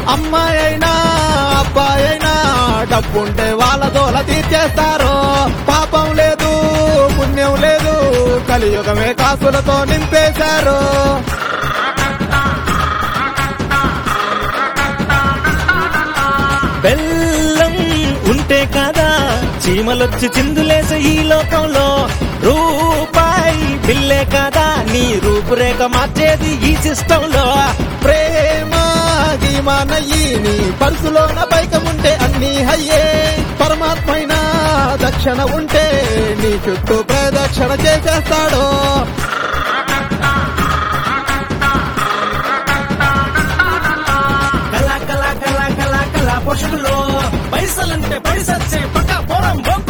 అమ్మాయి అయినా అబ్బాయి అయినా డబ్బుంటే వాళ్ళ దోల తీర్చేస్తారు పాపం లేదు పుణ్యం లేదు కలియుగమే కాసులతో నింపేశారు బెల్లం ఉంటే కదా చీమలొచ్చి చిందులేసే ఈ లోకంలో రూపాయి బిల్లే కదా నీ రూపురేఖ మార్చేది ఈ సిస్టంలో ప్రేమ గీమానయ్యి నీ పరుసులోన పైకముంటే అన్ని హయ్యే పరమాత్మైన దక్షిణ ఉంటే నీ చుట్టూ ప్రదక్షిణ చేసేస్తాడు కళ కళ కళ కళ కళ పోషకులో పైసలంటే పడిసచ్చే పక్క పోరం బొక్క